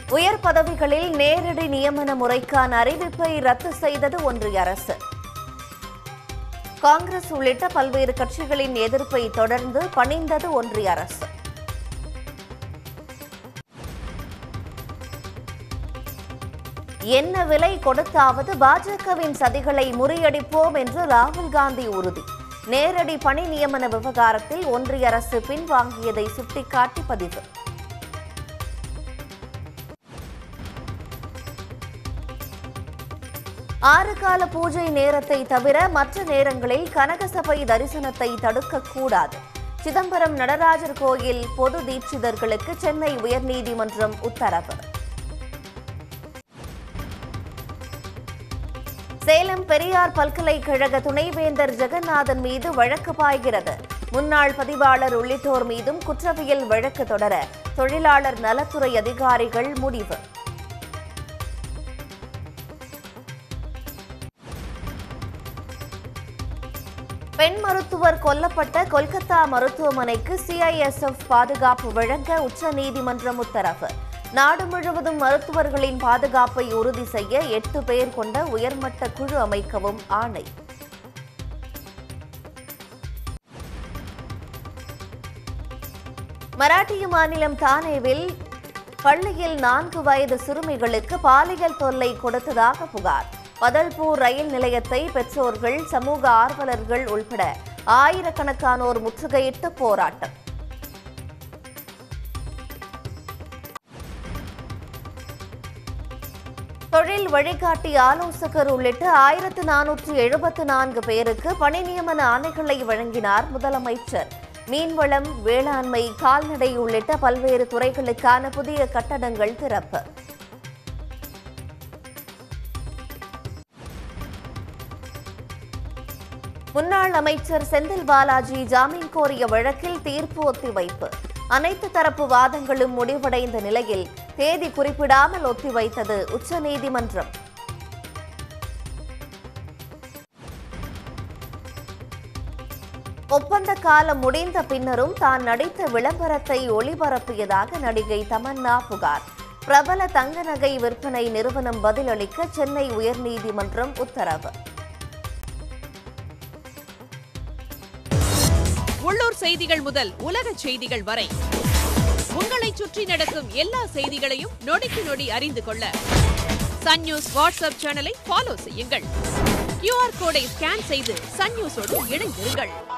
உயர் பதவிகளில் நேரடி நியமன முறைக்கான அறிவிப்பை ரத்து செய்தது ஒன்றிய அரசு காங்கிரஸ் உள்ளிட்ட பல்வேறு கட்சிகளின் எதிர்ப்பை தொடர்ந்து பணிந்தது ஒன்றிய அரசு என்ன விலை கொடுத்தாவது பாஜகவின் சதிகளை முறியடிப்போம் என்று ராகுல் காந்தி உறுதி நேரடி பணி நியமன விவகாரத்தில் ஒன்றிய அரசு பின்வாங்கியதை சுட்டிக்காட்டி பதிவு ஆறு கால பூஜை நேரத்தை தவிர மற்ற நேரங்களில் கனகசபை தரிசனத்தை தடுக்கக்கூடாது சிதம்பரம் நடராஜர் கோயில் பொது தீட்சிதர்களுக்கு சென்னை உயர்நீதிமன்றம் உத்தரவு சேலம் பெரியார் பல்கலைக்கழக துணைவேந்தர் ஜெகநாதன் மீது வழக்கு பாய்கிறது முன்னாள் பதிவாளர் உள்ளிட்டோர் மீதும் குற்றவியல் வழக்கு தொடர தொழிலாளர் நலத்துறை அதிகாரிகள் முடிவு பெண் மருத்துவர் கொல்லப்பட்ட கொல்கத்தா மருத்துவமனைக்கு சிஐஎஸ்எஃப் பாதுகாப்பு வழங்க உச்சநீதிமன்றம் உத்தரவு நாடு முழுவதும் மருத்துவர்களின் பாதுகாப்பை உறுதி செய்ய எட்டு பேர் கொண்ட உயர்மட்ட குழு அமைக்கவும் ஆணை மராட்டிய மாநிலம் தானேவில் பள்ளியில் நான்கு வயது சிறுமிகளுக்கு பாலியல் தொல்லை கொடுத்ததாக புகார் பதல்பூர் ரயில் நிலையத்தை பெற்றோர்கள் சமூக ஆர்வலர்கள் உள்பட ஆயிரக்கணக்கானோர் முற்றுகையிட்டு போராட்டம் தொழில் வழிகாட்டி ஆலோசகர் உள்ளிட்ட ஆயிரத்து நானூற்று எழுபத்து நான்கு பேருக்கு பணி நியமன ஆணைகளை வழங்கினார் முதலமைச்சர் மீன்வளம் வேளாண்மை கால்நடை உள்ளிட்ட பல்வேறு துறைகளுக்கான புதிய கட்டடங்கள் திறப்பு முன்னாள் அமைச்சர் செந்தில் பாலாஜி ஜாமீன் கோரிய வழக்கில் தீர்ப்பு ஒத்திவைப்பு அனைத்து தரப்பு வாதங்களும் முடிவடைந்த நிலையில் தேதி குறிப்பிடாமல் ஒத்திவைத்தது உச்சநீதிமன்றம் ஒப்பந்த காலம் முடிந்த பின்னரும் தான் நடித்த விளம்பரத்தை ஒளிபரப்பியதாக நடிகை தமன்னா புகார் பிரபல தங்க நகை விற்பனை நிறுவனம் பதிலளிக்க சென்னை உயர்நீதிமன்றம் உத்தரவு உள்ளூர் செய்திகள் முதல் உலக செய்திகள் வரை உங்களை சுற்றி நடக்கும் எல்லா செய்திகளையும் நொடிக்கு நொடி அறிந்து கொள்ள சன் நியூஸ் வாட்ஸ்அப் சேனலை ஃபாலோ செய்யுங்கள் கியூஆர் கோடை ஸ்கேன் செய்து சன் நியூஸோடு இணைந்திருங்கள்